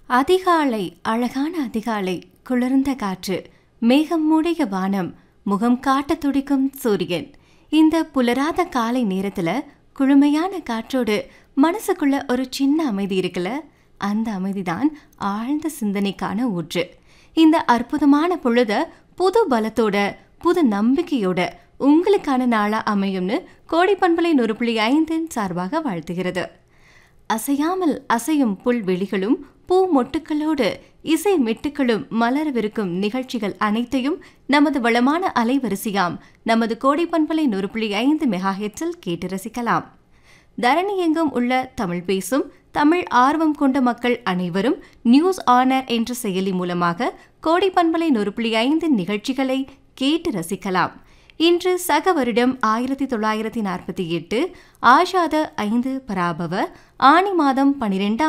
அதிகாலை அழகான அதிகாலை குளிர்ந்த காற்று மேகம் மூடிய வானம் முகம் காட்ட துடிக்கும் சூரியன் இந்த புலராத காலை நேரத்துல குளுமையான காற்றோடு மனசுக்குள்ள ஒரு சின்ன அமைதி இருக்குல்ல அந்த அமைதிதான் ஆழ்ந்த சிந்தனைக்கான ஊற்று இந்த அற்புதமான பொழுத புது பலத்தோட புது நம்பிக்கையோட உங்களுக்கான நாளா அமையும்னு கோடி பண்பலை நூறு புள்ளி ஐந்தின் சார்பாக வாழ்த்துகிறது அசையாமல் அசையும் புல்வெளிகளும் பூ மொட்டுக்களோடு இசை மெட்டுக்களும் மலரவிருக்கும் நிகழ்ச்சிகள் அனைத்தையும் நமது வளமான அலைவரிசையாம் நமது கோடை பண்பலை நூறு புள்ளி ஐந்து மெகா ஹெட்ஸில் கேட்டு ரசிக்கலாம் தரணி எங்கும் உள்ள தமிழ் பேசும் தமிழ் ஆர்வம் கொண்ட மக்கள் அனைவரும் நியூஸ் ஆனர் என்ற செயலி மூலமாக கோடை பண்பலை நூறு புள்ளி ஐந்து நிகழ்ச்சிகளை கேட்டு ரசிக்கலாம் இன்று சக வருடம் ஆயிரத்தி தொள்ளாயிரத்தி நாற்பத்தி எட்டு ஆஷாத ஐந்து பராபவ ஆனி மாதம் பனிரெண்டாம்